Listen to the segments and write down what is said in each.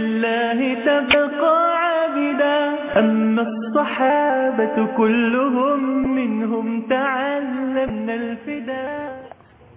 لله تبقى عابدا أما الصحابة كلهم منهم تعلمنا الفداء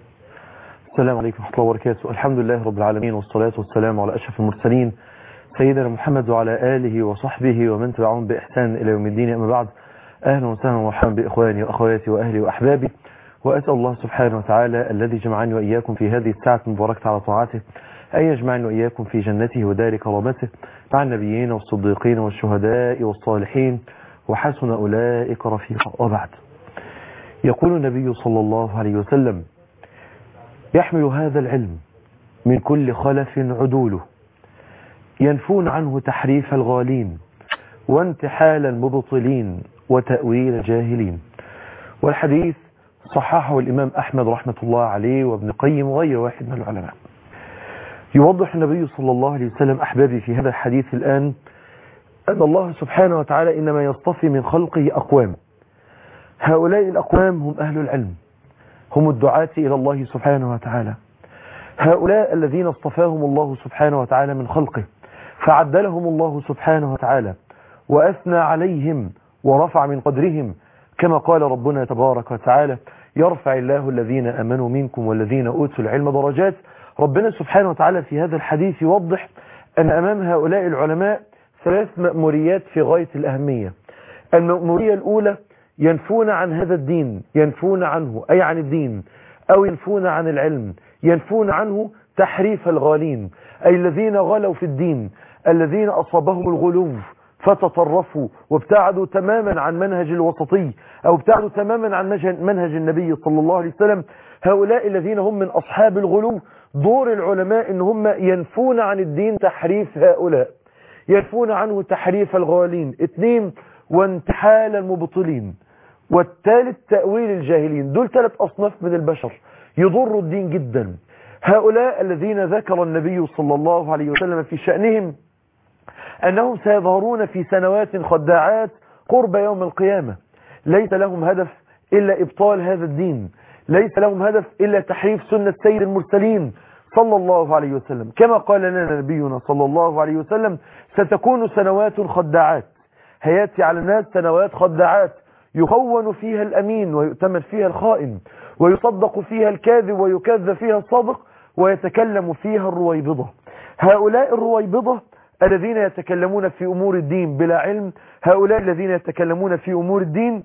السلام عليكم ورحمة الله وبركاته الحمد لله رب العالمين والصلاة والسلام على أشرف المرسلين سيدنا محمد وعلى آله وصحبه ومن تبعهم بإحسان إلى يوم الدين أما بعد أهلا وسهلا ومرحبا بإخواني وأخواتي وأهلي وأحبابي وأسأل الله سبحانه وتعالى الذي جمعني وإياكم في هذه الساعة المباركة على طاعته أن يجمعني وإياكم في جنته ودار كرامته مع النبيين والصديقين والشهداء والصالحين وحسن أولئك رفيقا وبعد يقول النبي صلى الله عليه وسلم يحمل هذا العلم من كل خلف عدوله ينفون عنه تحريف الغالين وانتحال المبطلين وتأويل الجاهلين والحديث صححه الإمام أحمد رحمة الله عليه وابن قيم وغير واحد من العلماء يوضح النبي صلى الله عليه وسلم أحبابي في هذا الحديث الآن أن الله سبحانه وتعالى إنما يصطفي من خلقه أقوام هؤلاء الأقوام هم أهل العلم هم الدعاة إلى الله سبحانه وتعالى هؤلاء الذين اصطفاهم الله سبحانه وتعالى من خلقه فعدلهم الله سبحانه وتعالى وأثنى عليهم ورفع من قدرهم كما قال ربنا تبارك وتعالى يرفع الله الذين أمنوا منكم والذين أوتوا العلم درجات ربنا سبحانه وتعالى في هذا الحديث يوضح أن أمام هؤلاء العلماء ثلاث مأموريات في غاية الأهمية المأمورية الأولى ينفون عن هذا الدين ينفون عنه أي عن الدين أو ينفون عن العلم ينفون عنه تحريف الغالين أي الذين غلوا في الدين الذين أصابهم الغلو فتطرفوا وابتعدوا تماما عن منهج الوسطي أو ابتعدوا تماما عن منهج النبي صلى الله عليه وسلم هؤلاء الذين هم من أصحاب الغلو دور العلماء ان هم ينفون عن الدين تحريف هؤلاء ينفون عنه تحريف الغالين اثنين وانتحال المبطلين والثالث تأويل الجاهلين دول ثلاث أصناف من البشر يضروا الدين جدا هؤلاء الذين ذكر النبي صلى الله عليه وسلم في شأنهم أنهم سيظهرون في سنوات خداعات قرب يوم القيامة ليس لهم هدف إلا إبطال هذا الدين ليس لهم هدف إلا تحريف سنة سيد المرسلين صلى الله عليه وسلم كما قال لنا نبينا صلى الله عليه وسلم ستكون سنوات خداعات هياتي على الناس سنوات خداعات يخون فيها الأمين ويؤتمن فيها الخائن ويصدق فيها الكاذب ويكذب فيها الصادق ويتكلم فيها الرويبضة هؤلاء الرويبضة الذين يتكلمون في أمور الدين بلا علم هؤلاء الذين يتكلمون في أمور الدين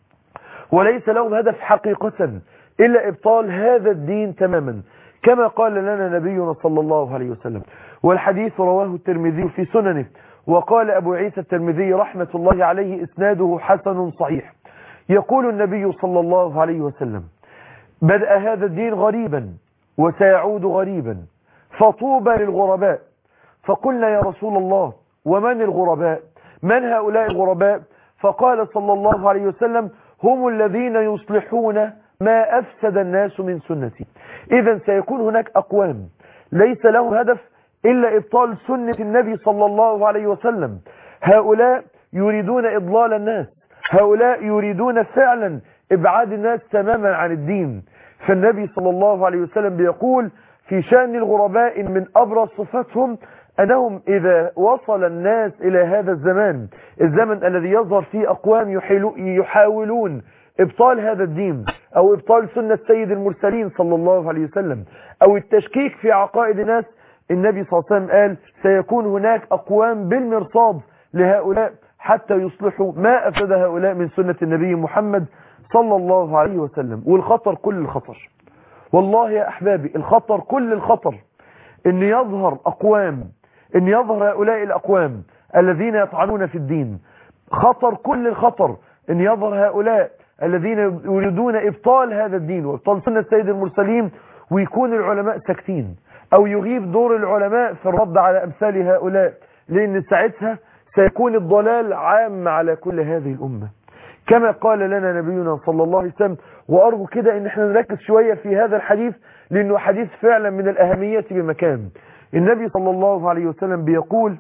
وليس لهم هدف حقيقة إلا إبطال هذا الدين تماما كما قال لنا نبينا صلى الله عليه وسلم والحديث رواه الترمذي في سننه وقال أبو عيسى الترمذي رحمة الله عليه إسناده حسن صحيح يقول النبي صلى الله عليه وسلم بدأ هذا الدين غريبا وسيعود غريبا فطوبى للغرباء فقلنا يا رسول الله ومن الغرباء من هؤلاء الغرباء فقال صلى الله عليه وسلم هم الذين يصلحون ما أفسد الناس من سنتي إذا سيكون هناك أقوام ليس لهم هدف إلا إبطال سنة النبي صلى الله عليه وسلم هؤلاء يريدون إضلال الناس هؤلاء يريدون فعلا إبعاد الناس تماما عن الدين فالنبي صلى الله عليه وسلم بيقول في شأن الغرباء من أبرز صفاتهم أنهم إذا وصل الناس إلى هذا الزمان الزمن الذي يظهر فيه أقوام يحاولون إبطال هذا الدين أو إبطال سنة سيد المرسلين صلى الله عليه وسلم أو التشكيك في عقائد الناس النبي صلى الله عليه وسلم قال سيكون هناك أقوام بالمرصاد لهؤلاء حتى يصلحوا ما أفسد هؤلاء من سنة النبي محمد صلى الله عليه وسلم والخطر كل الخطر والله يا أحبابي الخطر كل الخطر ان يظهر أقوام ان يظهر هؤلاء الأقوام الذين يطعنون في الدين خطر كل الخطر ان يظهر هؤلاء الذين يريدون إبطال هذا الدين وإبطال سنة سيد المرسلين ويكون العلماء ساكتين أو يغيب دور العلماء في الرد على أمثال هؤلاء لأن ساعتها سيكون الضلال عام على كل هذه الأمة كما قال لنا نبينا صلى الله عليه وسلم وأرجو كده ان احنا نركز شوية في هذا الحديث لأنه حديث فعلا من الأهمية بمكان النبي صلى الله عليه وسلم بيقول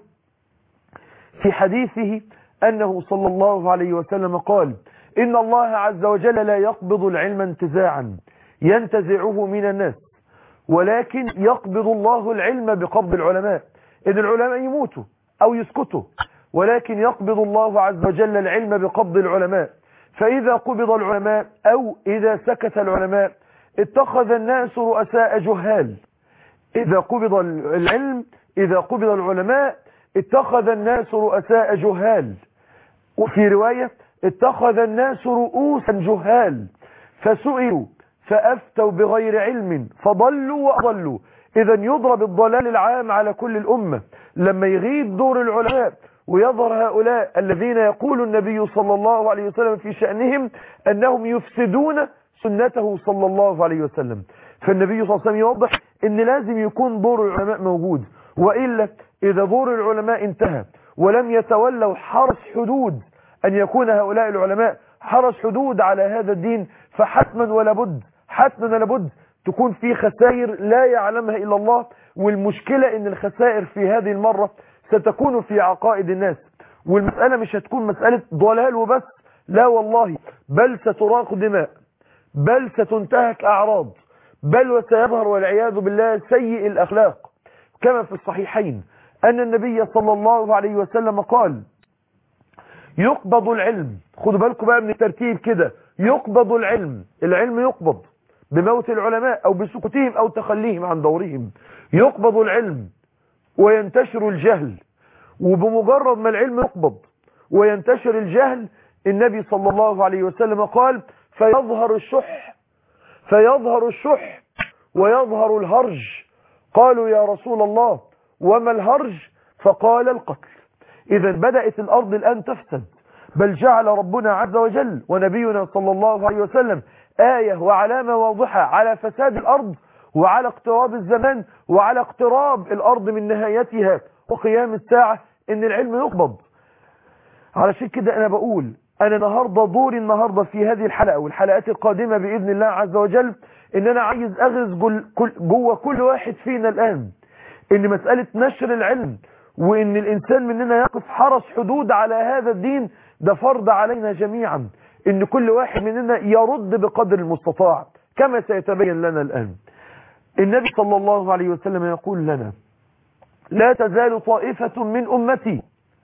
في حديثه أنه صلى الله عليه وسلم قال إن الله عز وجل لا يقبض العلم انتزاعا ينتزعه من الناس ولكن يقبض الله العلم بقبض العلماء ان العلماء يموتوا او يسكتوا ولكن يقبض الله عز وجل العلم بقبض العلماء فإذا قبض العلماء أو إذا سكت العلماء اتخذ الناس رؤساء جهال إذا قبض العلم إذا قبض العلماء اتخذ الناس رؤساء جهال وفي رواية اتخذ الناس رؤوسا جهال فسئلوا فأفتوا بغير علم فضلوا وأضلوا إذا يضرب الضلال العام على كل الأمة لما يغيب دور العلماء ويظهر هؤلاء الذين يقول النبي صلى الله عليه وسلم في شأنهم أنهم يفسدون سنته صلى الله عليه وسلم فالنبي صلى الله عليه وسلم يوضح أن لازم يكون دور العلماء موجود وإلا إذا دور العلماء انتهى ولم يتولوا حرس حدود أن يكون هؤلاء العلماء حرس حدود على هذا الدين فحتما ولا بد حتما ولا بد تكون في خسائر لا يعلمها إلا الله والمشكلة ان الخسائر في هذه المرة ستكون في عقائد الناس والمسألة مش هتكون مسألة ضلال وبس لا والله بل ستراق دماء بل ستنتهك أعراض بل وسيظهر والعياذ بالله سيء الأخلاق كما في الصحيحين أن النبي صلى الله عليه وسلم قال يقبض العلم خدوا بالكم بقى من الترتيب كده يقبض العلم العلم يقبض بموت العلماء أو بسكوتهم أو تخليهم عن دورهم يقبض العلم وينتشر الجهل وبمجرد ما العلم يقبض وينتشر الجهل النبي صلى الله عليه وسلم قال فيظهر الشح فيظهر الشح ويظهر الهرج قالوا يا رسول الله وما الهرج فقال القتل إذا بدأت الأرض الآن تفسد بل جعل ربنا عز وجل ونبينا صلى الله عليه وسلم آية وعلامة واضحة على فساد الأرض وعلى اقتراب الزمان وعلى اقتراب الأرض من نهايتها وقيام الساعة ان العلم يقبض علشان كده انا بقول انا النهاردة دوري النهاردة في هذه الحلقة والحلقات القادمة بإذن الله عز وجل ان انا عايز اغرز جل كل جوه كل واحد فينا الان ان مسألة نشر العلم وان الانسان مننا يقف حرس حدود على هذا الدين ده فرض علينا جميعا ان كل واحد مننا يرد بقدر المستطاع كما سيتبين لنا الان النبي صلى الله عليه وسلم يقول لنا لا تزال طائفة من أمتي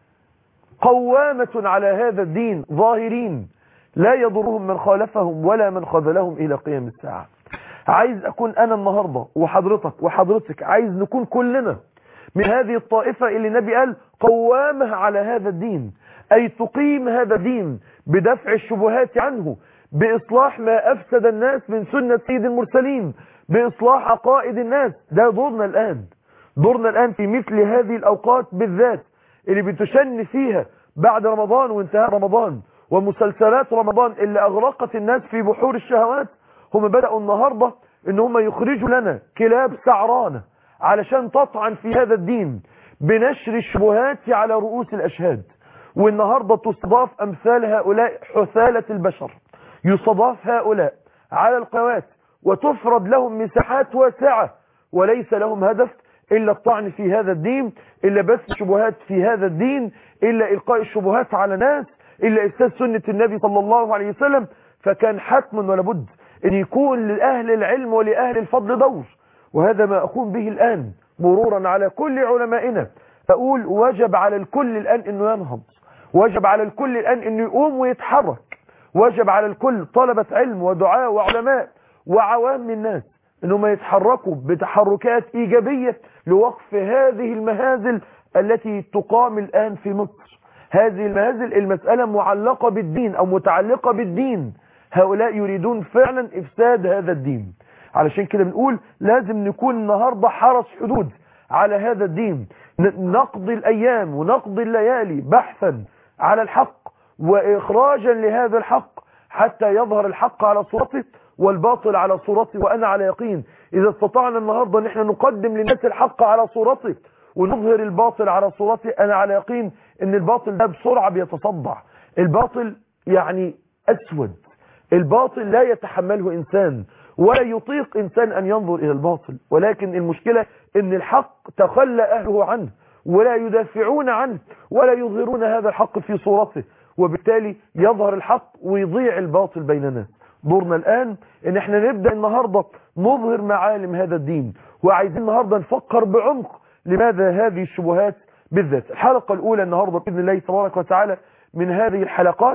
قوامة على هذا الدين ظاهرين لا يضرهم من خالفهم ولا من خذلهم إلى قيام الساعة عايز أكون أنا النهاردة وحضرتك وحضرتك عايز نكون كلنا من هذه الطائفة اللي النبي قال قوامة على هذا الدين أي تقيم هذا الدين بدفع الشبهات عنه بإصلاح ما أفسد الناس من سنة سيد المرسلين بإصلاح عقائد الناس ده دورنا الآن دورنا الآن في مثل هذه الأوقات بالذات اللي بتشن فيها بعد رمضان وانتهاء رمضان ومسلسلات رمضان اللي أغرقت الناس في بحور الشهوات هم بدأوا النهاردة ان هم يخرجوا لنا كلاب سعرانة علشان تطعن في هذا الدين بنشر الشبهات على رؤوس الأشهاد والنهاردة تستضاف أمثال هؤلاء حثالة البشر يستضاف هؤلاء على القوات وتفرض لهم مساحات واسعة وليس لهم هدف إلا الطعن في هذا الدين إلا بث شبهات في هذا الدين إلا إلقاء الشبهات على ناس إلا إفساد سنة النبي صلى الله عليه وسلم فكان حتما ولا بد أن يكون لأهل العلم ولأهل الفضل دور وهذا ما أقوم به الآن مرورا على كل علمائنا أقول وجب على الكل الآن أنه ينهض وجب على الكل الآن أنه يقوم ويتحرك وجب على الكل طلبة علم ودعاء وعلماء وعوام الناس انهم يتحركوا بتحركات ايجابية لوقف هذه المهازل التي تقام الان في مصر هذه المهازل المسألة معلقة بالدين او متعلقة بالدين هؤلاء يريدون فعلا افساد هذا الدين علشان كده بنقول لازم نكون النهاردة حرس حدود على هذا الدين نقضي الايام ونقضي الليالي بحثا على الحق واخراجا لهذا الحق حتى يظهر الحق على صورته والباطل على صورته وأنا على يقين إذا استطعنا النهاردة أن احنا نقدم للناس الحق على صورته ونظهر الباطل على صورته أنا على يقين أن الباطل ده بسرعة بيتصدع الباطل يعني أسود الباطل لا يتحمله إنسان ولا يطيق إنسان أن ينظر إلى الباطل ولكن المشكلة أن الحق تخلى أهله عنه ولا يدافعون عنه ولا يظهرون هذا الحق في صورته وبالتالي يظهر الحق ويضيع الباطل بين الناس دورنا الآن ان احنا نبدأ النهاردة نظهر معالم هذا الدين وعايزين النهاردة نفكر بعمق لماذا هذه الشبهات بالذات الحلقة الأولى النهاردة بإذن الله تبارك وتعالى من هذه الحلقات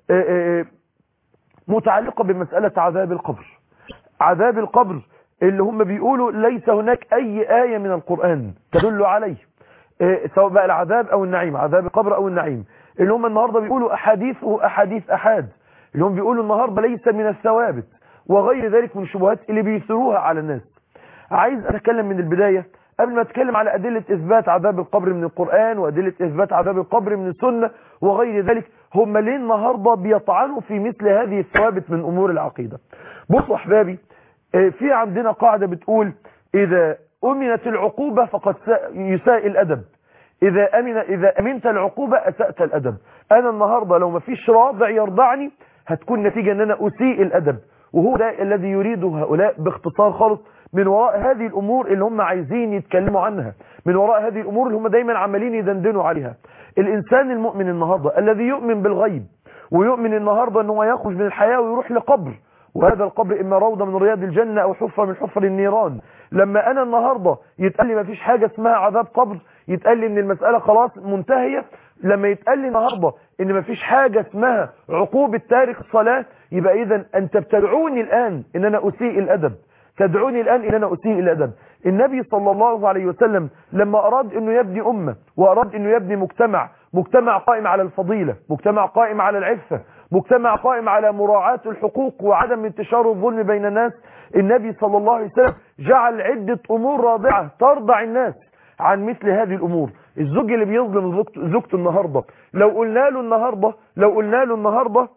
متعلقة بمسألة عذاب القبر عذاب القبر اللي هم بيقولوا ليس هناك أي آية من القرآن تدل عليه سواء بقى العذاب أو النعيم عذاب القبر أو النعيم اللي هم النهاردة بيقولوا أحاديثه أحاديث أحاد اللي هم بيقولوا النهاردة ليس من الثوابت وغير ذلك من الشبهات اللي بيثروها على الناس عايز أتكلم من البداية قبل ما أتكلم على أدلة إثبات عذاب القبر من القرآن وأدلة إثبات عذاب القبر من السنة وغير ذلك هم ليه النهاردة بيطعنوا في مثل هذه الثوابت من أمور العقيدة بصوا أحبابي في عندنا قاعدة بتقول إذا أمنت العقوبة فقد يساء الأدب إذا, أمن إذا أمنت العقوبة أسأت الأدب أنا النهاردة لو ما فيش راضع يرضعني هتكون نتيجة أن أنا أسيء الأدب وهو ده الذي يريده هؤلاء باختصار خالص من وراء هذه الأمور اللي هم عايزين يتكلموا عنها من وراء هذه الأمور اللي هم دايما عمالين يدندنوا عليها الإنسان المؤمن النهاردة الذي يؤمن بالغيب ويؤمن النهاردة أنه يخرج من الحياة ويروح لقبر وهذا القبر إما روضة من رياض الجنة أو حفرة من حفر النيران لما أنا النهاردة يتقال لي ما فيش حاجة اسمها عذاب قبر يتقال لي ان المسألة خلاص منتهية لما يتقال لي النهاردة ان ما فيش حاجة اسمها عقوبة تارك الصلاة يبقى اذا انت بتدعوني الان ان انا اسيء الادب تدعوني الان ان انا اسيء الادب النبي صلى الله عليه وسلم لما اراد انه يبني امة واراد انه يبني مجتمع مجتمع قائم على الفضيلة مجتمع قائم على العفة مجتمع قائم على مراعاة الحقوق وعدم انتشار الظلم بين الناس النبي صلى الله عليه وسلم جعل عدة امور رادعة ترضع الناس عن مثل هذه الامور الزوج اللي بيظلم زوجته النهاردة لو قلنا له النهاردة لو قلنا له النهاردة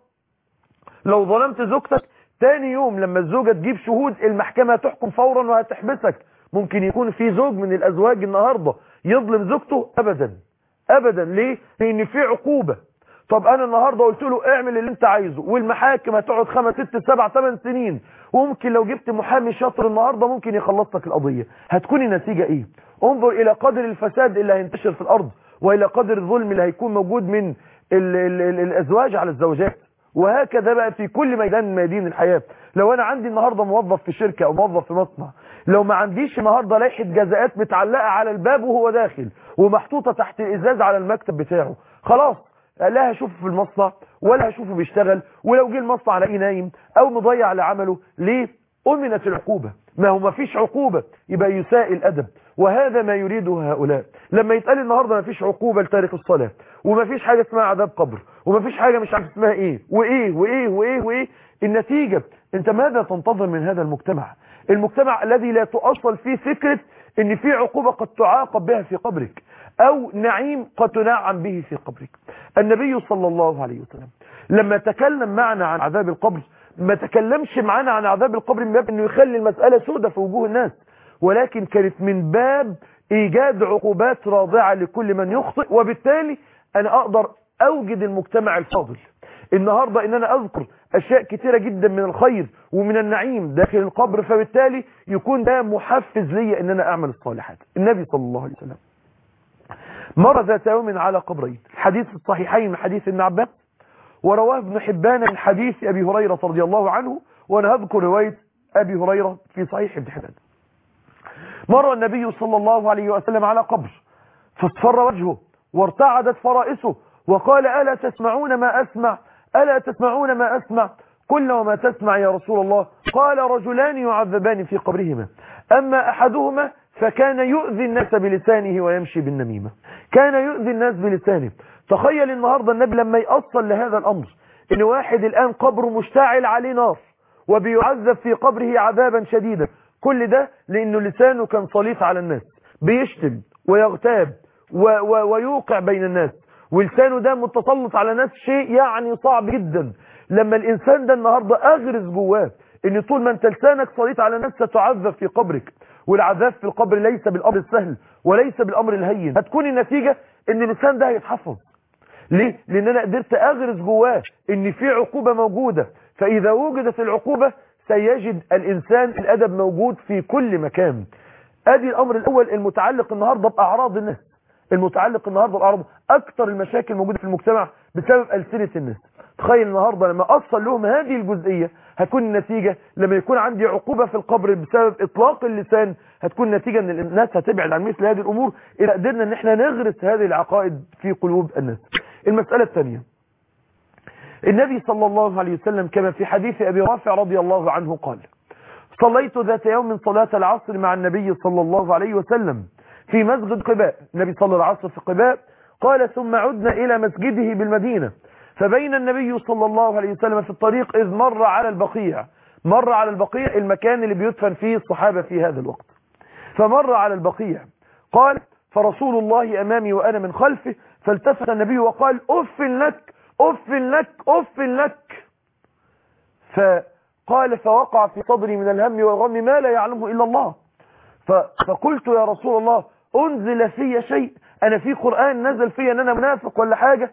لو ظلمت زوجتك تاني يوم لما الزوجة تجيب شهود المحكمة تحكم فورا وهتحبسك ممكن يكون في زوج من الازواج النهاردة يظلم زوجته ابدا ابدا ليه لان في عقوبة طب انا النهاردة قلت له اعمل اللي انت عايزه والمحاكم هتقعد خمس ست سبع ثمان سنين وممكن لو جبت محامي شاطر النهاردة ممكن يخلص لك القضية هتكون النتيجة ايه انظر الى قدر الفساد اللي هينتشر في الارض والى قدر الظلم اللي هيكون موجود من ال ال ال الازواج على الزوجات وهكذا بقى في كل ميدان من ميادين الحياة لو انا عندي النهاردة موظف في شركة او موظف في مصنع لو ما عنديش النهاردة لائحة جزاءات متعلقة على الباب وهو داخل ومحطوطة تحت الازاز على المكتب بتاعه خلاص لا هشوفه في المصنع ولا هشوفه بيشتغل ولو جه المصنع الاقيه نايم او مضيع لعمله ليه أمنت العقوبة ما هو ما فيش عقوبة يبقى يساء الأدب وهذا ما يريده هؤلاء لما يتقال النهاردة ما فيش عقوبة لتارك الصلاة وما فيش حاجة اسمها عذاب قبر وما فيش حاجة مش عارف اسمها ايه وايه وايه وايه وايه النتيجة انت ماذا تنتظر من هذا المجتمع المجتمع الذي لا تؤصل فيه فكرة ان في عقوبة قد تعاقب بها في قبرك او نعيم قد تنعم به في قبرك النبي صلى الله عليه وسلم لما تكلم معنا عن عذاب القبر ما تكلمش معانا عن عذاب القبر من باب انه يخلي المسألة سودة في وجوه الناس ولكن كانت من باب ايجاد عقوبات راضعة لكل من يخطئ وبالتالي انا اقدر اوجد المجتمع الفاضل النهاردة ان انا اذكر اشياء كتيرة جدا من الخير ومن النعيم داخل القبر فبالتالي يكون ده محفز لي ان انا اعمل الصالحات النبي صلى الله عليه وسلم مر ذات يوم على قبرين الحديث الصحيحين من حديث ابن عباس ورواه ابن حبان من حديث أبي هريرة رضي الله عنه وأنا هذكر رواية أبي هريرة في صحيح ابن حبان مر النبي صلى الله عليه وسلم على قبر فاصفر وجهه وارتعدت فرائسه وقال ألا تسمعون ما أسمع ألا تسمعون ما أسمع قلنا وما تسمع يا رسول الله قال رجلان يعذبان في قبرهما أما أحدهما فكان يؤذي الناس بلسانه ويمشي بالنميمة كان يؤذي الناس بلسانه تخيل النهاردة النبي لما يأصل لهذا الأمر إن واحد الآن قبره مشتعل عليه نار وبيعذب في قبره عذابا شديدا كل ده لأنه لسانه كان صليط على الناس بيشتم ويغتاب و و ويوقع بين الناس ولسانه ده متسلط على ناس شيء يعني صعب جدا لما الإنسان ده النهاردة أغرز جواه ان طول ما انت لسانك صليت على الناس ستعذب في قبرك والعذاب في القبر ليس بالامر السهل وليس بالامر الهين هتكون النتيجة ان اللسان ده هيتحفظ ليه لان انا قدرت اغرز جواه ان في عقوبة موجودة فاذا وجدت العقوبة سيجد الانسان الادب موجود في كل مكان ادي الامر الاول المتعلق النهاردة باعراض الناس المتعلق النهاردة باعراض اكتر المشاكل موجودة في المجتمع بسبب ألسنة الناس تخيل النهاردة لما أصل لهم هذه الجزئية هتكون النتيجة لما يكون عندي عقوبة في القبر بسبب إطلاق اللسان هتكون نتيجة أن الناس هتبعد عن مثل هذه الأمور إذا قدرنا أن احنا نغرس هذه العقائد في قلوب الناس المسألة الثانية النبي صلى الله عليه وسلم كما في حديث أبي رافع رضي الله عنه قال صليت ذات يوم صلاة العصر مع النبي صلى الله عليه وسلم في مسجد قباء النبي صلى العصر في قباء قال ثم عدنا إلى مسجده بالمدينة فبين النبي صلى الله عليه وسلم في الطريق إذ مر على البقيع مر على البقيع المكان اللي بيدفن فيه الصحابة في هذا الوقت فمر على البقيع قال فرسول الله أمامي وأنا من خلفه فالتفت النبي وقال أف لك أف لك أف لك فقال فوقع في صدري من الهم والغم ما لا يعلمه إلا الله فقلت يا رسول الله أنزل في شيء أنا في قرآن نزل في أن أنا منافق ولا حاجة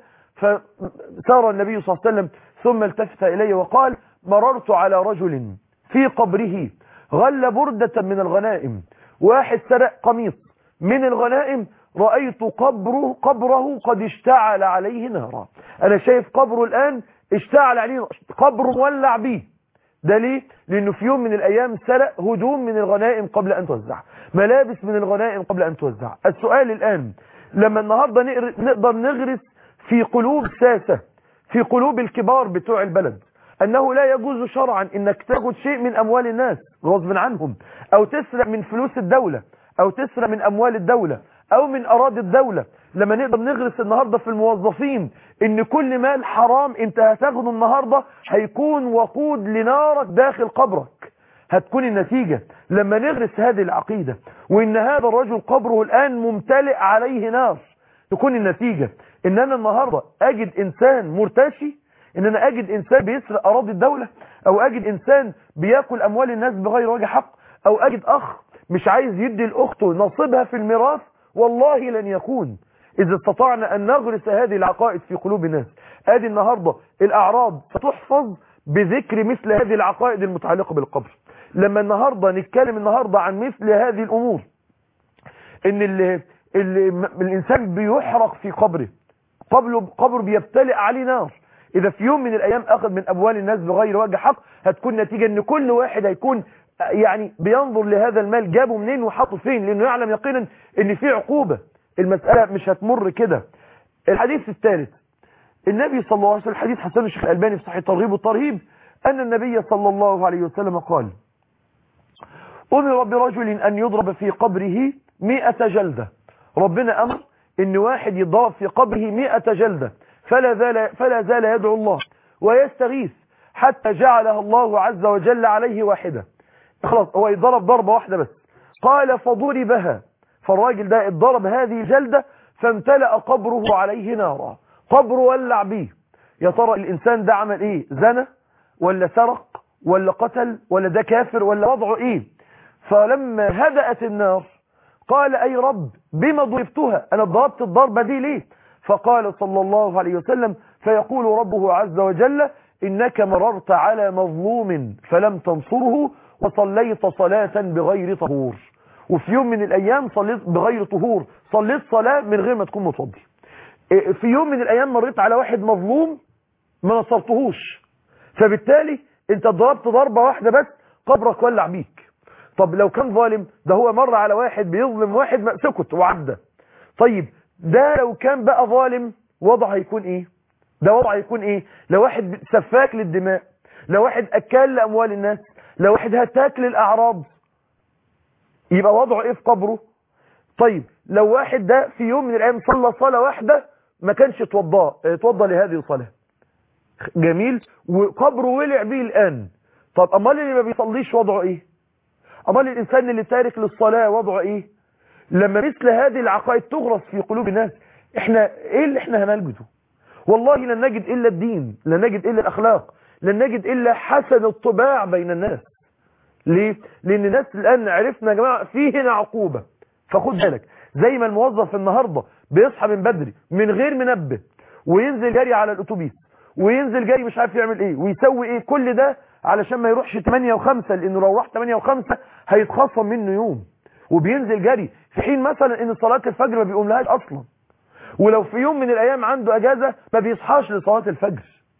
فسار النبي صلى الله عليه وسلم ثم التفت إلي وقال مررت على رجل في قبره غل بردة من الغنائم واحد سرق قميص من الغنائم رأيت قبره قبره قد اشتعل عليه نارا أنا شايف قبره الآن اشتعل عليه قبره مولع به ده ليه؟ لأنه في يوم من الأيام سرق هدوم من الغنائم قبل أن توزع ملابس من الغنائم قبل أن توزع السؤال الآن لما النهاردة نقدر نغرس في قلوب ساسة في قلوب الكبار بتوع البلد أنه لا يجوز شرعا أنك تاخد شيء من أموال الناس غصب عنهم أو تسرق من فلوس الدولة أو تسرق من أموال الدولة أو من أراضي الدولة لما نقدر نغرس النهاردة في الموظفين ان كل مال حرام انت هتاخده النهاردة هيكون وقود لنارك داخل قبرك هتكون النتيجة لما نغرس هذه العقيدة وان هذا الرجل قبره الان ممتلئ عليه نار تكون النتيجة ان انا النهاردة اجد انسان مرتشي ان انا اجد انسان بيسرق اراضي الدولة او اجد انسان بياكل اموال الناس بغير وجه حق او اجد اخ مش عايز يدي لاخته نصيبها في الميراث والله لن يكون إذا استطعنا أن نغرس هذه العقائد في قلوب الناس ادي النهاردة الأعراض ستحفظ بذكر مثل هذه العقائد المتعلقة بالقبر لما النهاردة نتكلم النهاردة عن مثل هذه الأمور إن اللي اللي الإنسان بيحرق في قبره قبره قبر بيبتلئ عليه نار إذا في يوم من الأيام أخذ من أموال الناس بغير وجه حق هتكون نتيجة أن كل واحد هيكون يعني بينظر لهذا المال جابه منين وحطه فين لأنه يعلم يقينا أن في عقوبة المسألة مش هتمر كده الحديث الثالث النبي صلى الله عليه وسلم حديث حسن الشيخ الألباني في صحيح الترغيب والترهيب أن النبي صلى الله عليه وسلم قال أمر برجل أن يضرب في قبره مئة جلدة ربنا أمر أن واحد يضرب في قبره مئة جلدة فلا زال, فلا زال يدعو الله ويستغيث حتى جعلها الله عز وجل عليه واحدة خلاص هو يضرب ضربة واحدة بس قال فضربها فالراجل ده اتضرب هذه الجلدة فامتلأ قبره عليه نارا قبره ولع بيه يا ترى الإنسان ده عمل ايه زنى ولا سرق ولا قتل ولا ده كافر ولا وضعه ايه فلما هدأت النار قال اي رب بما ضربتها انا ضربت الضربة دي ليه فقال صلى الله عليه وسلم فيقول ربه عز وجل إنك مررت على مظلوم فلم تنصره وصليت صلاة بغير طهور وفي يوم من الأيام صليت بغير طهور صليت صلاة من غير ما تكون متوضي في يوم من الأيام مريت على واحد مظلوم ما نصرتهوش فبالتالي انت ضربت ضربة واحدة بس قبرك ولع بيك طب لو كان ظالم ده هو مر على واحد بيظلم واحد ما سكت وعدى طيب ده لو كان بقى ظالم وضعه هيكون ايه ده وضعه هيكون ايه لو واحد سفاك للدماء لو واحد اكال لاموال الناس لو واحد هتاك للاعراض يبقى وضعه ايه في قبره طيب لو واحد ده في يوم من الايام صلى صلاه واحده ما كانش اتوضى اتوضى لهذه الصلاه جميل وقبره ولع بيه الان طب امال اللي ما بيصليش وضعه ايه امال الانسان اللي تارك للصلاه وضعه ايه لما مثل هذه العقائد تغرس في قلوب الناس احنا ايه اللي احنا هنلجده والله لن نجد الا الدين لن نجد الا الاخلاق لن نجد الا حسن الطباع بين الناس ليه لان الناس الان عرفنا يا جماعه في هنا عقوبه فخد بالك زي ما الموظف النهارده بيصحى من بدري من غير منبه وينزل جري على الاتوبيس وينزل جري مش عارف يعمل ايه ويسوي ايه كل ده علشان ما يروحش 8 و5 لانه لو راح 8 و5 هيتخصم منه يوم وبينزل جري في حين مثلا ان صلاه الفجر ما بيقوم لهاش اصلا ولو في يوم من الايام عنده اجازه ما بيصحاش لصلاه الفجر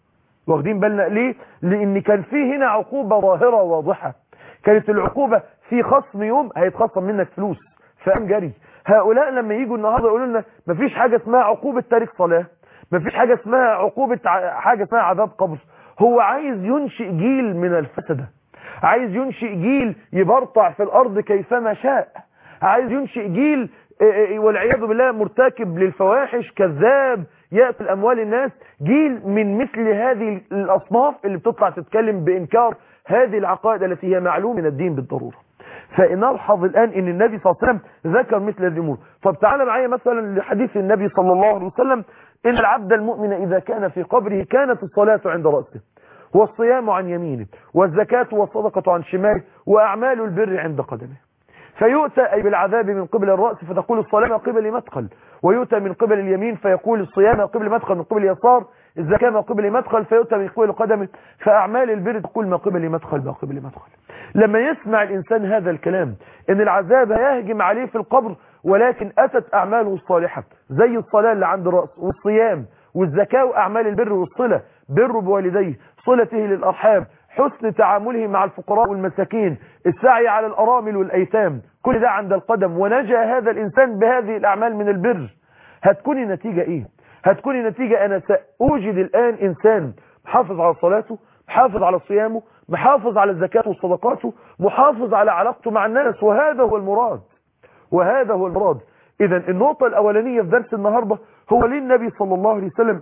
واخدين بالنا ليه لان كان في هنا عقوبة ظاهرة واضحة كانت العقوبة في خصم يوم هيتخصم منك فلوس فقام جري هؤلاء لما يجوا النهارده يقولوا لنا مفيش حاجة اسمها عقوبة تاريخ صلاة مفيش حاجة اسمها عقوبة ع- حاجة اسمها عذاب قبر هو عايز ينشئ جيل من الفسدة عايز ينشئ جيل يبرطع في الأرض كيفما شاء عايز ينشئ جيل آه، آه، والعياذ بالله مرتكب للفواحش كذاب يأكل أموال الناس جيل من مثل هذه الأصناف اللي بتطلع تتكلم بإنكار هذه العقائد التي هي معلوم من الدين بالضرورة فنلحظ الآن ان النبي صلى الله عليه وسلم ذكر مثل هذه الأمور طب تعالى معايا مثلا لحديث النبي صلى الله عليه وسلم إن العبد المؤمن إذا كان في قبره كانت الصلاة عند رأسه والصيام عن يمينه والزكاة والصدقة عن شماله وأعمال البر عند قدمه فيؤتى أي بالعذاب من قبل الرأس فتقول الصلاة من قبل مدخل ويؤتى من قبل اليمين فيقول الصيام من قبل مدخل من قبل اليسار الزكاة من قبل مدخل فيؤتى من قبل قدمه فأعمال البر تقول من قبل مدخل من قبل مدخل لما يسمع الإنسان هذا الكلام إن العذاب هيهجم عليه في القبر ولكن أتت أعماله الصالحة زي الصلاة اللي عند رأس والصيام والزكاة وأعمال البر والصلة بر بوالديه صلته للأرحام حسن تعامله مع الفقراء والمساكين السعي على الأرامل والأيتام كل ده عند القدم ونجا هذا الإنسان بهذه الأعمال من البر هتكون النتيجة إيه هتكون النتيجة أنا سأوجد الآن إنسان محافظ على صلاته محافظ على صيامه محافظ على الزكاة والصدقات محافظ على علاقته مع الناس وهذا هو المراد وهذا هو المراد إذا النقطة الأولانية في درس النهاردة هو ليه النبي صلى الله عليه وسلم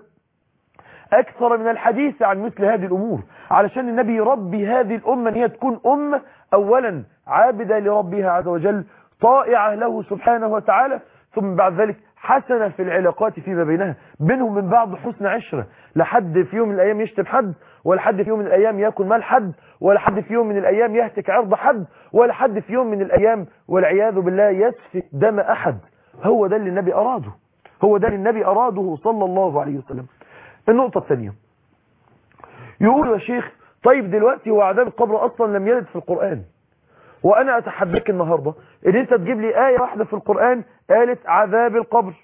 أكثر من الحديث عن مثل هذه الأمور علشان النبي يربي هذه الأمة أن هي تكون أمة أولا عابدة لربها عز وجل طائعة له سبحانه وتعالى ثم بعد ذلك حسنة في العلاقات فيما بينها بينهم من بعض حسن عشرة لحد في يوم من الأيام يشتم حد ولا حد في يوم من الأيام يأكل مال حد ولا حد في يوم من الأيام يهتك عرض حد ولا حد في يوم من الأيام والعياذ بالله يسفك دم أحد هو ده اللي النبي أراده هو ده اللي النبي أراده صلى الله عليه وسلم النقطة الثانية يقول يا شيخ طيب دلوقتي هو عذاب القبر أصلا لم يرد في القرآن وأنا أتحداك النهاردة إن أنت تجيب لي آية واحدة في القرآن قالت عذاب القبر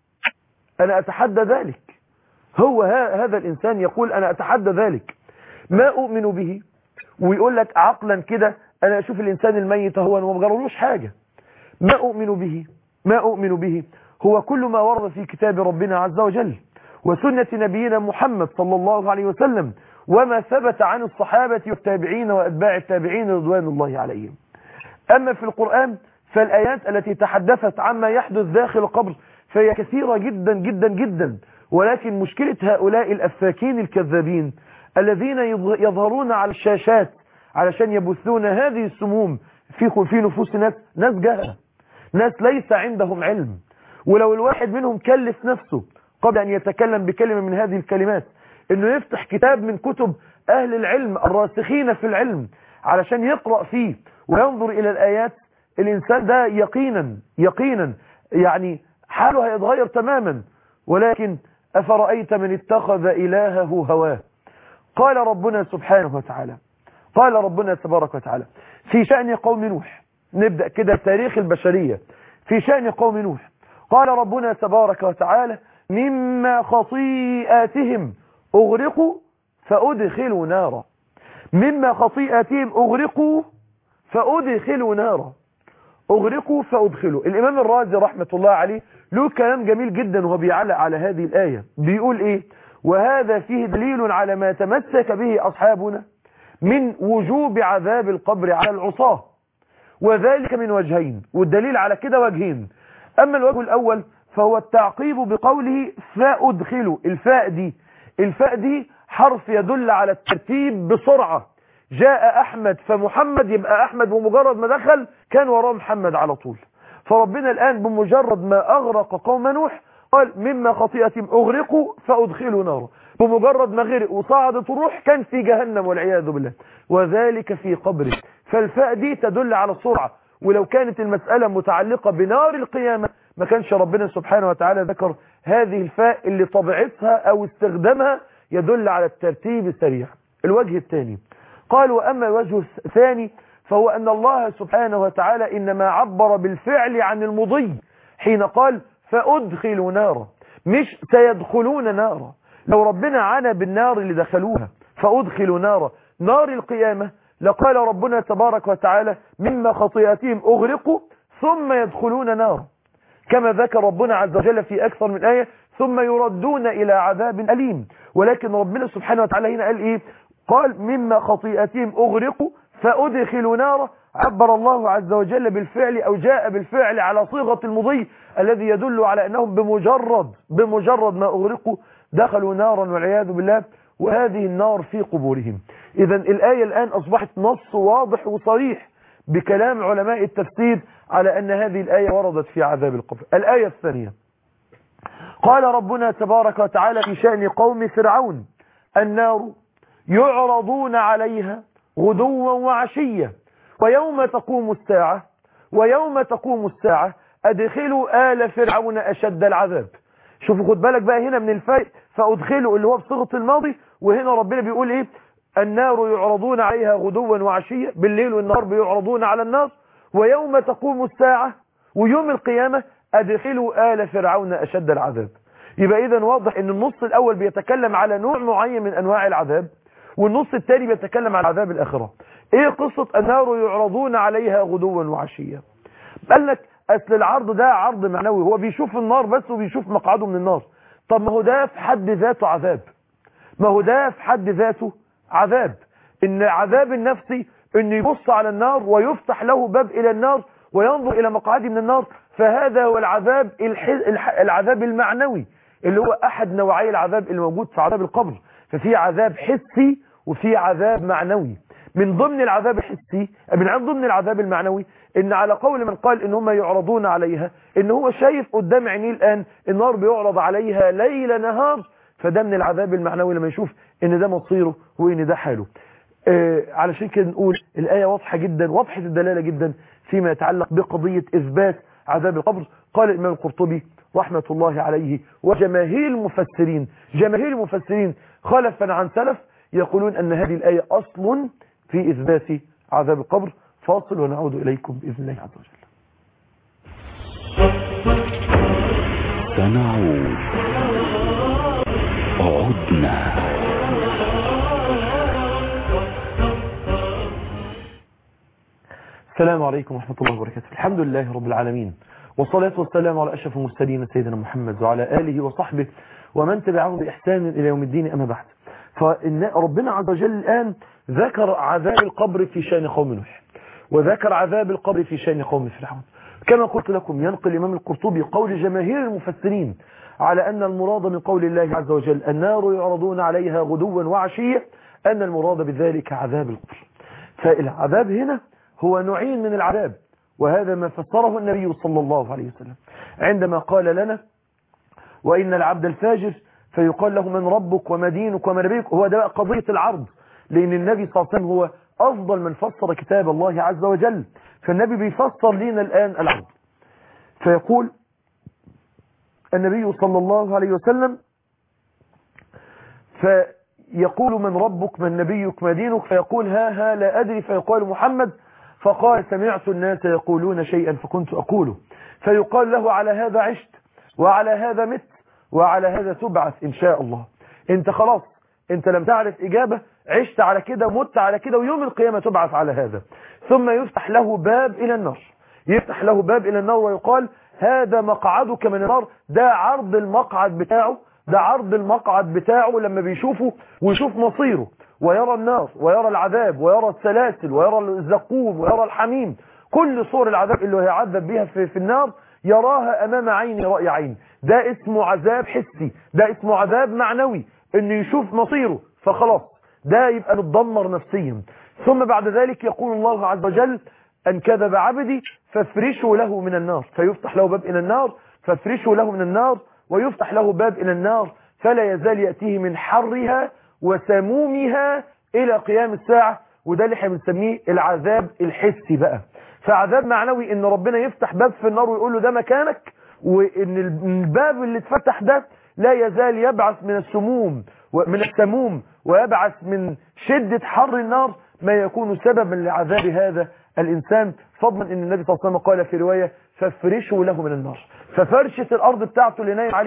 أنا أتحدى ذلك هو ها هذا الإنسان يقول أنا أتحدى ذلك ما أؤمن به ويقول لك عقلا كده أنا أشوف الإنسان الميت هو أنا ما بجرلوش حاجة ما أؤمن به ما أؤمن به هو كل ما ورد في كتاب ربنا عز وجل وسنة نبينا محمد صلى الله عليه وسلم وما ثبت عن الصحابة والتابعين وأتباع التابعين رضوان الله عليهم أما في القرآن فالآيات التي تحدثت عما يحدث داخل القبر فهي كثيرة جدا جدا جدا ولكن مشكلة هؤلاء الأفاكين الكذابين الذين يظهرون على الشاشات علشان يبثون هذه السموم في في نفوس الناس ناس جهلة ناس ليس عندهم علم ولو الواحد منهم كلف نفسه قبل أن يتكلم بكلمة من هذه الكلمات انه يفتح كتاب من كتب اهل العلم الراسخين في العلم علشان يقرأ فيه وينظر الى الايات الانسان ده يقينا يقينا يعني حاله هيتغير تماما ولكن افرأيت من اتخذ الهه هواه قال ربنا سبحانه وتعالى قال ربنا تبارك وتعالى في شأن قوم نوح نبدأ كده تاريخ البشرية في شأن قوم نوح قال ربنا تبارك وتعالى مما خطيئاتهم اغرقوا فادخلوا نارا مما خطيئاتهم اغرقوا فادخلوا نارا اغرقوا فادخلوا الامام الرازي رحمة الله عليه له كلام جميل جدا وهو بيعلق على هذه الآية بيقول ايه وهذا فيه دليل على ما تمسك به أصحابنا من وجوب عذاب القبر على العصاة وذلك من وجهين والدليل على كده وجهين أما الوجه الأول فهو التعقيب بقوله فأدخلوا الفاء دي الفاء دي حرف يدل على الترتيب بسرعة جاء أحمد فمحمد يبقى أحمد بمجرد ما دخل كان وراه محمد على طول فربنا الآن بمجرد ما أغرق قوم نوح قال مما خطيئتهم أغرقوا فأدخلوا نارا بمجرد ما غرق وصعدت الروح كان في جهنم والعياذ بالله وذلك في قبره فالفاء دي تدل على السرعة ولو كانت المسألة متعلقة بنار القيامة ما كانش ربنا سبحانه وتعالى ذكر هذه الفاء اللي طبيعتها أو استخدامها يدل على الترتيب السريع الوجه الثاني قال وأما الوجه الثاني فهو أن الله سبحانه وتعالى إنما عبر بالفعل عن المضي حين قال فأدخلوا نارا مش سيدخلون نارا لو ربنا عانى بالنار اللي دخلوها فأدخلوا نارا نار القيامة لقال ربنا تبارك وتعالى مما خطيئتهم أغرقوا ثم يدخلون نارا كما ذكر ربنا عز وجل في أكثر من آية ثم يردون إلى عذاب أليم ولكن ربنا سبحانه وتعالى هنا قال إيه قال مما خطيئتهم أغرقوا فأدخلوا نارا عبر الله عز وجل بالفعل أو جاء بالفعل على صيغة المضي الذي يدل على أنهم بمجرد بمجرد ما أغرقوا دخلوا نارا والعياذ بالله وهذه النار في قبورهم إذا الآية الآن أصبحت نص واضح وصريح بكلام علماء التفسير على أن هذه الآية وردت في عذاب القبر الآية الثانية قال ربنا تبارك وتعالى في شأن قوم فرعون النار يعرضون عليها غدوا وعشية ويوم تقوم الساعة ويوم تقوم الساعة أدخلوا آل فرعون أشد العذاب شوفوا خد بالك بقى هنا من الفرق فأدخلوا اللي هو بصيغة الماضي وهنا ربنا بيقول إيه النار يعرضون عليها غدوا وعشية بالليل والنهار بيعرضون على النار ويوم تقوم الساعة ويوم القيامة أدخلوا آل فرعون أشد العذاب يبقى إذا واضح أن النص الأول بيتكلم على نوع معين من أنواع العذاب والنص الثاني بيتكلم على عذاب الآخرة إيه قصة النار يعرضون عليها غدوا وعشية قال لك أصل العرض ده عرض معنوي هو بيشوف النار بس وبيشوف مقعده من النار طب ما هو ده في حد ذاته عذاب ما هو ده في حد ذاته عذاب ان عذاب النفسي ان يبص على النار ويفتح له باب الى النار وينظر الى مقعده من النار فهذا هو العذاب العذاب المعنوي اللي هو احد نوعي العذاب الموجود في عذاب القبر ففي عذاب حسي وفي عذاب معنوي من ضمن العذاب الحسي من ضمن العذاب المعنوي ان على قول من قال ان هم يعرضون عليها ان هو شايف قدام عينيه الان النار بيعرض عليها ليل نهار فده من العذاب المعنوي لما يشوف ان ده مصيره وان ده حاله آه علشان كده نقول الآية واضحة جدا واضحة الدلالة جدا فيما يتعلق بقضية إثبات عذاب القبر قال الإمام القرطبي رحمة الله عليه وجماهير المفسرين جماهير المفسرين خلفا عن سلف يقولون أن هذه الآية أصل في إثبات عذاب القبر فاصل ونعود إليكم بإذن الله عز وجل سنعود عدنا السلام عليكم ورحمة الله وبركاته الحمد لله رب العالمين والصلاة والسلام على أشرف المرسلين سيدنا محمد وعلى آله وصحبه ومن تبعهم بإحسان إلى يوم الدين أما بعد فإن ربنا عز وجل الآن ذكر عذاب القبر في شأن قوم نوح وذكر عذاب القبر في شأن قوم فرعون كما قلت لكم ينقل الإمام القرطبي قول جماهير المفسرين على أن المراد من قول الله عز وجل النار يعرضون عليها غدوا وعشية أن المراد بذلك عذاب القبر فالعذاب هنا هو نوعين من العذاب وهذا ما فسره النبي صلى الله عليه وسلم عندما قال لنا وإن العبد الفاجر فيقال له من ربك وما دينك وما نبيك هو ده قضية العرض لأن النبي صلى الله عليه وسلم هو أفضل من فسر كتاب الله عز وجل فالنبي بيفسر لنا الآن العرض فيقول النبي صلى الله عليه وسلم فيقول من ربك من نبيك ما دينك فيقول ها ها لا أدري فيقال محمد فقال سمعت الناس يقولون شيئا فكنت أقوله فيقال له على هذا عشت وعلى هذا مت وعلى هذا تبعث إن شاء الله انت خلاص انت لم تعرف إجابة عشت على كده ومت على كده ويوم القيامة تبعث على هذا ثم يفتح له باب إلى النار يفتح له باب إلى النار ويقال هذا مقعدك من النار ده عرض المقعد بتاعه ده عرض المقعد بتاعه لما بيشوفه ويشوف مصيره ويرى النار ويرى العذاب ويرى السلاسل ويرى الزقوم ويرى الحميم كل صور العذاب اللي هيعذب بها في, في النار يراها أمام عيني رأي عين ده اسمه عذاب حسي ده اسمه عذاب معنوي انه يشوف مصيره فخلاص ده يبقى متدمر نفسيا ثم بعد ذلك يقول الله عز وجل أن كذب عبدي فافرشوا له من النار فيفتح له باب إلى النار فافرشوا له من النار ويفتح له باب إلى النار فلا يزال يأتيه من حرها وسمومها إلى قيام الساعة وده اللي احنا بنسميه العذاب الحسي بقى فعذاب معنوي ان ربنا يفتح باب في النار ويقول له ده مكانك وان الباب اللي اتفتح ده لا يزال يبعث من السموم ومن السموم ويبعث من شدة حر النار ما يكون سببا لعذاب هذا الإنسان فضلا ان النبي صلى الله عليه وسلم قال في رواية فافرشوا له من النار ففرشة الأرض بتاعته اللي نايم عليها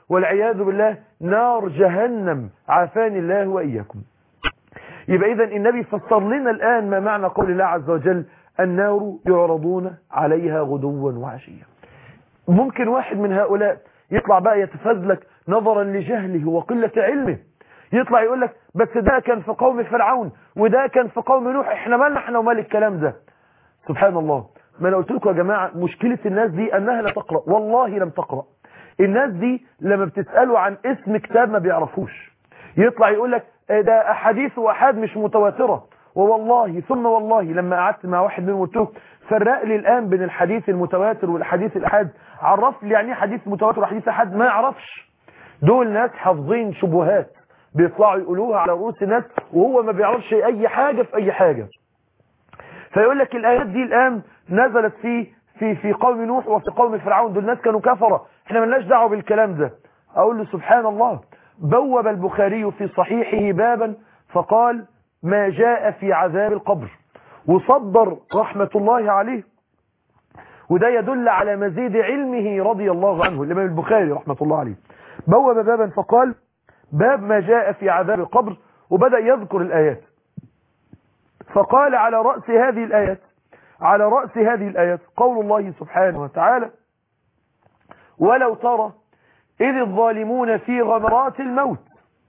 والعياذ بالله نار جهنم عافاني الله وإياكم يبقى إذا النبي فسر لنا الآن ما معنى قول الله عز وجل النار يعرضون عليها غدوا وعشيا ممكن واحد من هؤلاء يطلع بقى يتفزلك نظرا لجهله وقلة علمه يطلع يقول لك بس ده كان في قوم فرعون وده كان في قوم نوح احنا مالنا احنا ومال الكلام ده سبحان الله ما انا قلت لكم يا جماعة مشكلة الناس دي انها لا تقرأ والله لم تقرأ الناس دي لما بتسألوا عن اسم كتاب ما بيعرفوش يطلع يقول لك ده احاديث واحاد مش متواترة ووالله ثم والله لما قعدت مع واحد منهم قلت له فرق لي الان بين الحديث المتواتر والحديث الاحاد عرف لي يعني ايه حديث متواتر وحديث احاد ما يعرفش دول ناس حافظين شبهات بيطلعوا يقولوها على رؤوس الناس وهو ما بيعرفش اي حاجة في اي حاجة فيقول لك الايات دي الان نزلت في في في قوم نوح وفي قوم فرعون دول ناس كانوا كفرة احنا ملناش دعوه بالكلام ده اقول له سبحان الله بوب البخاري في صحيحه بابا فقال ما جاء في عذاب القبر وصدر رحمة الله عليه وده يدل على مزيد علمه رضي الله عنه الإمام البخاري رحمة الله عليه بوب بابا فقال باب ما جاء في عذاب القبر وبدأ يذكر الآيات فقال على رأس هذه الآيات على رأس هذه الآيات قول الله سبحانه وتعالى ولو ترى إذ الظالمون في غمرات الموت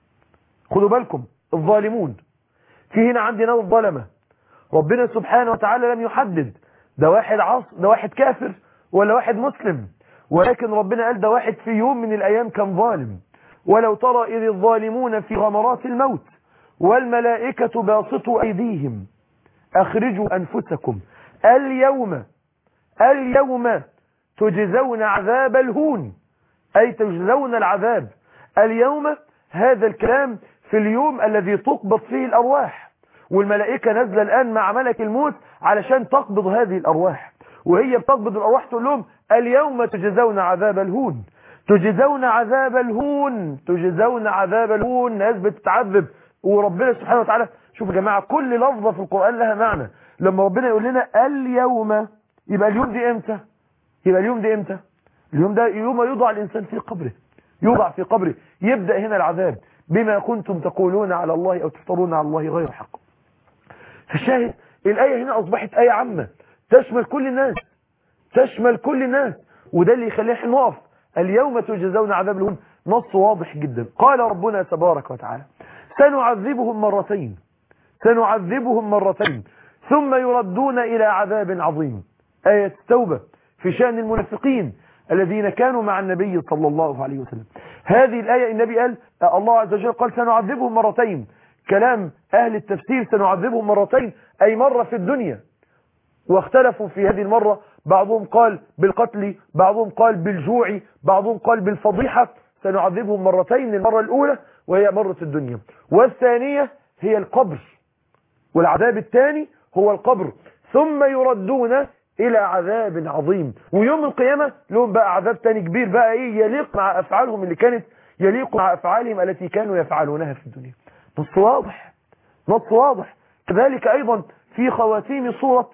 خدوا بالكم الظالمون في هنا عندنا الظلمة ربنا سبحانه وتعالى لم يحدد ده واحد عص ده واحد كافر ولا واحد مسلم ولكن ربنا قال ده واحد في يوم من الأيام كان ظالم ولو ترى إذ الظالمون في غمرات الموت والملائكة باسطوا أيديهم أخرجوا أنفسكم اليوم اليوم تجزون عذاب الهون أي تجزون العذاب اليوم هذا الكلام في اليوم الذي تقبض فيه الأرواح والملائكة نزل الآن مع ملك الموت علشان تقبض هذه الأرواح وهي بتقبض الأرواح تقول لهم اليوم تجزون عذاب الهون تجزون عذاب الهون تجزون عذاب الهون ناس بتتعذب وربنا سبحانه وتعالى شوفوا يا جماعة كل لفظة في القرآن لها معنى لما ربنا يقول لنا اليوم يبقى اليوم دي امتى يبقى اليوم دي امتى اليوم ده يوم يوضع الإنسان في قبره يوضع في قبره يبدأ هنا العذاب بما كنتم تقولون على الله أو تفترون على الله غير حق فالشاهد الآية هنا أصبحت آية عامة تشمل كل الناس تشمل كل الناس وده اللي يخلينا نقف اليوم تجزون عذاب الهون نص واضح جدا قال ربنا تبارك وتعالى سنعذبهم مرتين سنعذبهم مرتين ثم يردون إلى عذاب عظيم آية التوبة في شأن المنافقين الذين كانوا مع النبي صلى الله عليه وسلم هذه الآية النبي قال الله عز وجل قال سنعذبهم مرتين كلام أهل التفسير سنعذبهم مرتين أي مرة في الدنيا واختلفوا في هذه المرة بعضهم قال بالقتل بعضهم قال بالجوع بعضهم قال بالفضيحة سنعذبهم مرتين المرة الأولى وهي مرة الدنيا والثانية هي القبر والعذاب الثاني هو القبر ثم يردون إلى عذاب عظيم ويوم القيامة لهم بقى عذاب تاني كبير بقى إيه يليق مع أفعالهم اللي كانت يليق مع أفعالهم التي كانوا يفعلونها في الدنيا نص واضح نص واضح كذلك أيضا في خواتيم سورة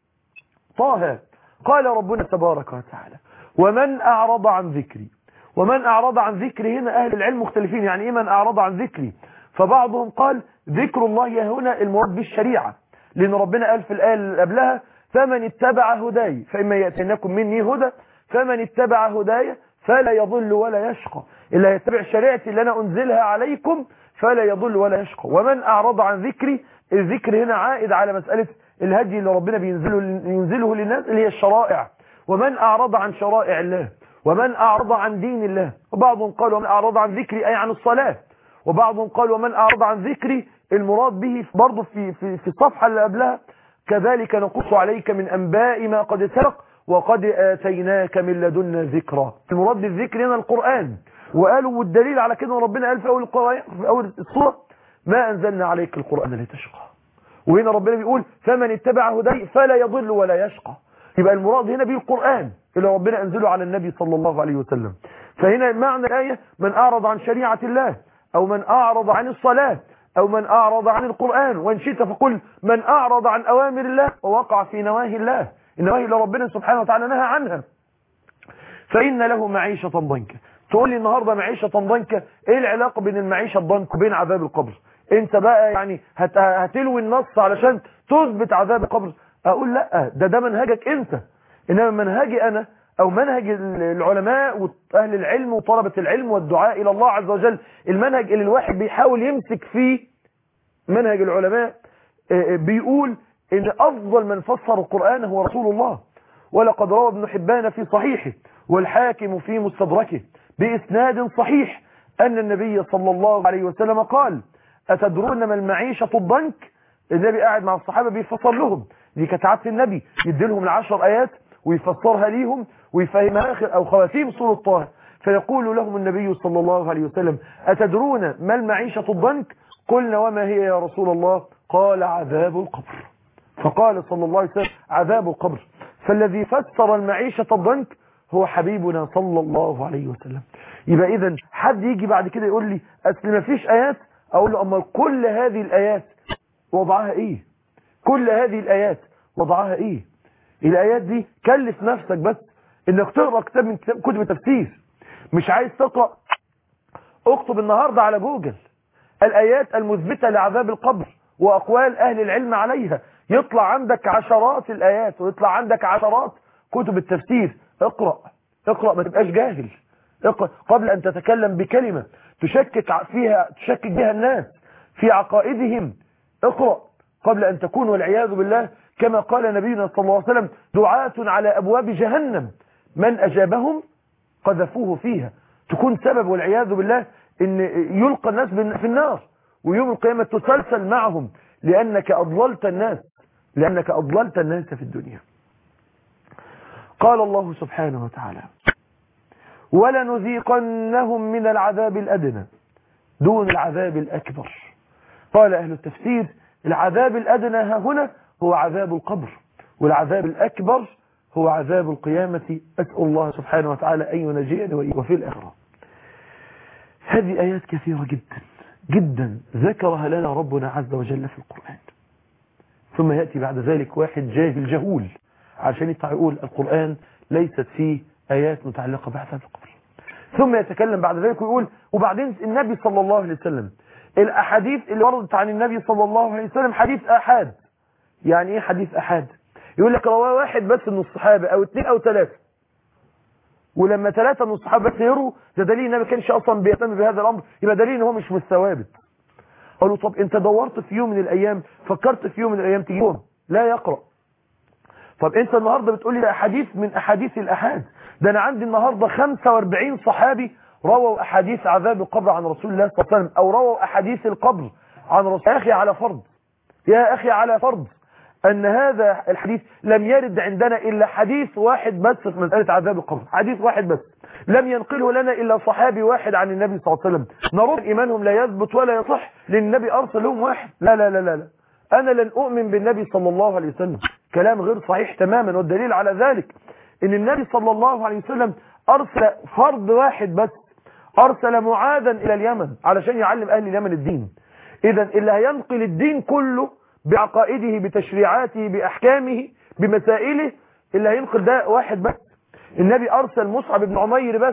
طه قال ربنا تبارك وتعالى ومن أعرض عن ذكري ومن أعرض عن ذكري هنا أهل العلم مختلفين يعني إيه من أعرض عن ذكري فبعضهم قال ذكر الله هنا المراد بالشريعة لأن ربنا قال في الآية اللي قبلها فمن اتبع هداي فإما يأتينكم مني هدى فمن اتبع هداي فلا يضل ولا يشقى إلا يتبع شريعتي اللي أنا أنزلها عليكم فلا يضل ولا يشقى ومن أعرض عن ذكري الذكر هنا عائد على مسألة الهدي اللي ربنا بينزله, ينزله للناس اللي هي الشرائع ومن أعرض عن شرائع الله ومن أعرض عن دين الله وبعضهم قال ومن أعرض عن ذكري أي عن الصلاة وبعضهم قال ومن أعرض عن ذكري المراد به برضه في, في, في الصفحة اللي قبلها كذلك نقص عليك من أنباء ما قد سبق وقد آتيناك من لدنا ذكرى المراد بالذكر هنا القرآن وقالوا والدليل على كده ربنا قال في أول, القرآن في أول الصورة ما أنزلنا عليك القرآن لتشقى وهنا ربنا بيقول فمن اتبع هدي فلا يضل ولا يشقى يبقى المراد هنا به القرآن اللي ربنا أنزله على النبي صلى الله عليه وسلم فهنا معنى الآية من أعرض عن شريعة الله أو من أعرض عن الصلاة أو من أعرض عن القرآن وإن شئت فقل من أعرض عن أوامر الله ووقع في نواهي الله النواهي اللي ربنا سبحانه وتعالى نهى عنها فإن له معيشة ضنكا تقول لي النهاردة معيشة ضنكة ايه العلاقة بين المعيشة الضنك وبين عذاب القبر انت بقى يعني هت... هتلوي النص علشان تثبت عذاب القبر اقول لا ده ده منهجك انت انما منهجي انا او منهج العلماء واهل العلم وطلبة العلم والدعاء الى الله عز وجل المنهج اللي الواحد بيحاول يمسك فيه منهج العلماء بيقول ان افضل من فسر القرآن هو رسول الله ولقد روى ابن حبان في صحيحه والحاكم في مستدركه بإسناد صحيح أن النبي صلى الله عليه وسلم قال أتدرون ما المعيشة الضنك النبي قاعد مع الصحابة بيفسر لهم دي كانت عادة النبي يدي لهم العشر آيات ويفسرها ليهم ويفهمها آخر أو خواتيم سورة طه فيقول لهم النبي صلى الله عليه وسلم أتدرون ما المعيشة الضنك قلنا وما هي يا رسول الله قال عذاب القبر فقال صلى الله عليه وسلم عذاب القبر فالذي فسر المعيشة الضنك هو حبيبنا صلى الله عليه وسلم يبقى اذا حد يجي بعد كده يقول لي اصل ما فيش ايات اقول له اما كل هذه الايات وضعها ايه كل هذه الايات وضعها ايه الايات دي كلف نفسك بس انك تقرا كتاب من كتب تفسير مش عايز تقرا اكتب النهارده على جوجل الايات المثبته لعذاب القبر واقوال اهل العلم عليها يطلع عندك عشرات الايات ويطلع عندك عشرات كتب التفسير اقرأ اقرأ ما تبقاش جاهل اقرأ قبل ان تتكلم بكلمة تشكك فيها تشكك بها الناس في عقائدهم اقرأ قبل ان تكون والعياذ بالله كما قال نبينا صلى الله عليه وسلم دعاة على ابواب جهنم من اجابهم قذفوه فيها تكون سبب والعياذ بالله ان يلقى الناس في النار ويوم القيامة تسلسل معهم لانك اضللت الناس لانك اضللت الناس في الدنيا قال الله سبحانه وتعالى ولنذيقنهم من العذاب الأدنى دون العذاب الأكبر قال أهل التفسير العذاب الأدنى ها هنا هو عذاب القبر والعذاب الأكبر هو عذاب القيامة أسأل الله سبحانه وتعالى أن ينجيني وفي الآخرة هذه آيات كثيرة جدا جدا ذكرها لنا ربنا عز وجل في القرآن ثم يأتي بعد ذلك واحد جاهل جهول عشان يطلع يقول القرآن ليست فيه آيات متعلقة بعذاب القبر ثم يتكلم بعد ذلك ويقول وبعدين النبي صلى الله عليه وسلم الأحاديث اللي وردت عن النبي صلى الله عليه وسلم حديث أحاد يعني إيه حديث أحاد يقول لك رواه واحد بس من الصحابة أو اثنين أو ثلاثة ولما ثلاثة من الصحابة بس يروا ده دليل النبي ما كانش أصلا بيهتم بهذا الأمر يبقى دليل إن هو مش مستوابت قالوا طب أنت دورت في يوم من الأيام فكرت في يوم من الأيام تجيبهم لا يقرأ طب انت النهاردة بتقول لي احاديث من احاديث الاحاد ده انا عندي النهاردة 45 صحابي رووا احاديث عذاب القبر عن رسول الله صلى الله عليه وسلم او رووا احاديث القبر عن رسول يا اخي على فرض يا اخي على فرض ان هذا الحديث لم يرد عندنا الا حديث واحد بس في مسألة عذاب القبر حديث واحد بس لم ينقله لنا الا صحابي واحد عن النبي صلى الله عليه وسلم نرد ايمانهم لا يثبت ولا يصح لان النبي ارسل لهم واحد لا لا لا لا, لا. انا لن اؤمن بالنبي صلى الله عليه وسلم كلام غير صحيح تماما والدليل على ذلك ان النبي صلى الله عليه وسلم ارسل فرد واحد بس ارسل معاذا الى اليمن علشان يعلم اهل اليمن الدين اذا اللي هينقل الدين كله بعقائده بتشريعاته باحكامه بمسائله اللي هينقل ده واحد بس النبي ارسل مصعب بن عمير بس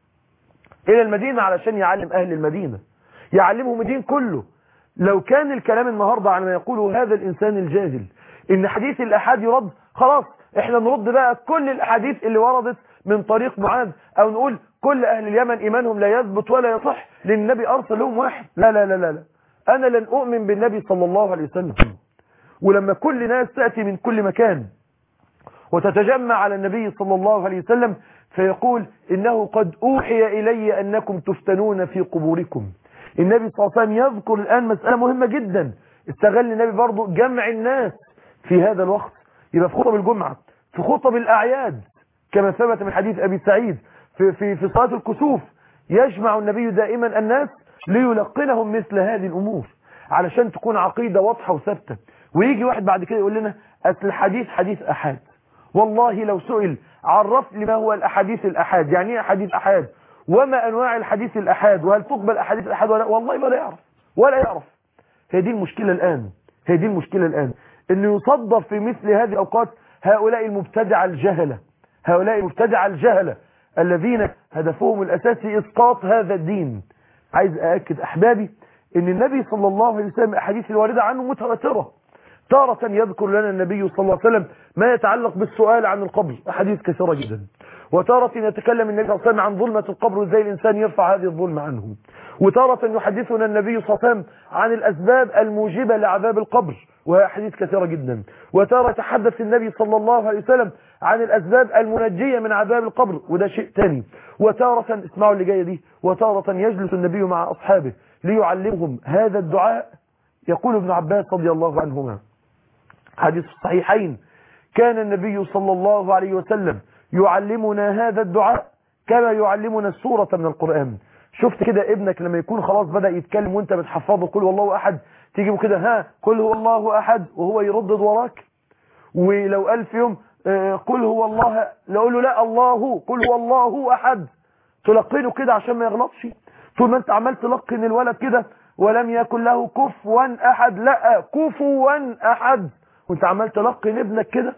الى المدينة علشان يعلم اهل المدينة يعلمهم الدين كله لو كان الكلام النهاردة على ما يقوله هذا الانسان الجاهل ان حديث الاحاد يرد خلاص احنا نرد بقى كل الاحاديث اللي وردت من طريق معاذ او نقول كل اهل اليمن ايمانهم لا يثبت ولا يصح لان النبي ارسل لهم واحد لا لا لا لا, لا. انا لن اؤمن بالنبي صلى الله عليه وسلم ولما كل ناس تأتي من كل مكان وتتجمع على النبي صلى الله عليه وسلم فيقول إنه قد أوحي إلي أنكم تفتنون في قبوركم النبي صلى الله عليه وسلم يذكر الآن مسألة مهمة جدا استغل النبي برضو جمع الناس في هذا الوقت يبقى في خطب الجمعة في خطب الأعياد كما ثبت من حديث أبي سعيد في, في, في صلاة الكسوف يجمع النبي دائما الناس ليلقنهم مثل هذه الأمور علشان تكون عقيدة واضحة وثابتة ويجي واحد بعد كده يقول لنا أصل الحديث حديث أحاد والله لو سئل عرف لي ما هو الأحاديث الأحاد يعني ايه أحاديث أحاد وما أنواع الحديث الأحاد وهل تقبل أحاديث الأحاد ولا والله ولا يعرف ولا يعرف هي دي المشكلة الآن هي دي المشكلة الآن أن يصدر في مثل هذه الأوقات هؤلاء المبتدع الجهلة هؤلاء المبتدع الجهلة الذين هدفهم الأساسي إسقاط هذا الدين عايز أأكد أحبابي أن النبي صلى الله عليه وسلم أحاديث الواردة عنه متواترة تارة يذكر لنا النبي صلى الله عليه وسلم ما يتعلق بالسؤال عن القبر أحاديث كثيرة جدا وتارة يتكلم النبي صلى الله عليه وسلم عن ظلمة القبر وازاي الإنسان يرفع هذه الظلمة عنه وتارة يحدثنا النبي صلى الله عليه وسلم عن الأسباب الموجبة لعذاب القبر وهي أحاديث كثيرة جدا وتارة يتحدث النبي صلى الله عليه وسلم عن الأسباب المنجية من عذاب القبر وده شيء تاني وتارة اسمعوا اللي جاية دي وتارة يجلس النبي مع أصحابه ليعلمهم هذا الدعاء يقول ابن عباس رضي الله عنهما حديث الصحيحين كان النبي صلى الله عليه وسلم يعلمنا هذا الدعاء كما يعلمنا السورة من القرآن شفت كده ابنك لما يكون خلاص بدأ يتكلم وانت بتحفظه قل والله أحد تيجي كده ها قل هو الله أحد وهو يردد وراك ولو قال في يوم آه، قل هو الله لو له لا الله قل هو الله أحد تلقنه كده عشان ما يغلطش طول ما انت عمال تلقن الولد كده ولم يكن له كفوا أحد لا كفوا أحد وانت عمال تلقن ابنك كده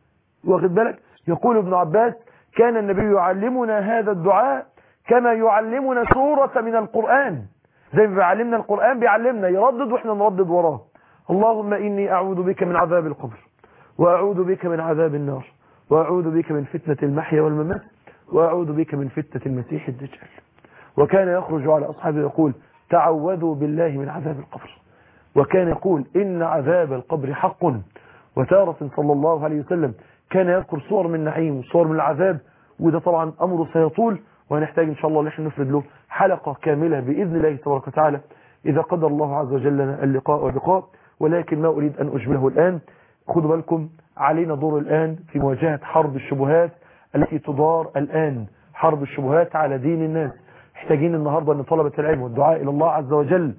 واخد بالك يقول ابن عباس كان النبي يعلمنا هذا الدعاء كما يعلمنا سورة من القرآن زي ما بيعلمنا القرآن بيعلمنا يردد واحنا نردد وراه اللهم إني أعوذ بك من عذاب القبر وأعوذ بك من عذاب النار وأعوذ بك من فتنة المحيا والممات وأعوذ بك من فتنة المسيح الدجال وكان يخرج على أصحابه يقول تعوذوا بالله من عذاب القبر وكان يقول إن عذاب القبر حق وتارة صلى الله عليه وسلم كان يذكر صور من نعيم وصور من العذاب وده طبعا أمره سيطول وهنحتاج إن شاء الله نحن نفرد له حلقة كاملة بإذن الله تبارك وتعالى إذا قدر الله عز وجل لنا اللقاء واللقاء ولكن ما أريد أن أجمله الآن خدوا بالكم علينا دور الآن في مواجهة حرب الشبهات التي تدار الآن حرب الشبهات على دين الناس محتاجين النهاردة أن طلبة العلم والدعاء إلى الله عز وجل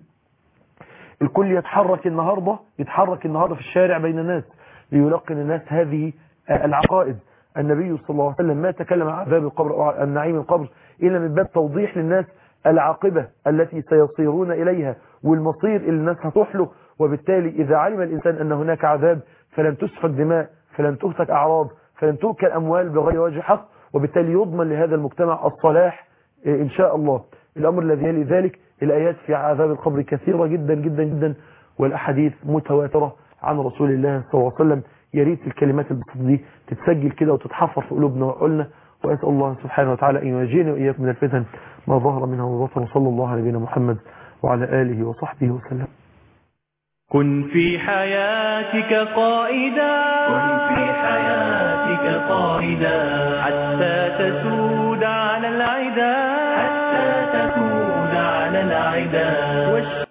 الكل يتحرك النهاردة يتحرك النهاردة في الشارع بين الناس ليلقن الناس هذه العقائد النبي صلى الله عليه وسلم ما تكلم عن عذاب القبر أو عن نعيم القبر إلا من باب توضيح للناس العاقبة التي سيصيرون إليها والمصير اللي الناس هتروح له وبالتالي إذا علم الإنسان أن هناك عذاب فلن تسفك دماء فلن تهتك أعراض فلن تؤكل أموال بغير وجه حق وبالتالي يضمن لهذا المجتمع الصلاح إن شاء الله الأمر الذي يلي ذلك الآيات في عذاب القبر كثيرة جدا جدا جدا والأحاديث متواترة عن رسول الله صلى الله عليه وسلم يا ريت الكلمات البسيطة دي تتسجل كده وتتحفر في قلوبنا وعقولنا وأسأل الله سبحانه وتعالى أن يواجهنا وإياكم من الفتن ما ظهر منها وبطن وصلى الله على نبينا محمد وعلى آله وصحبه وسلم كن في حياتك قائدا كن في حياتك قائدا حتى تسود على العدا حتى تسود على العدا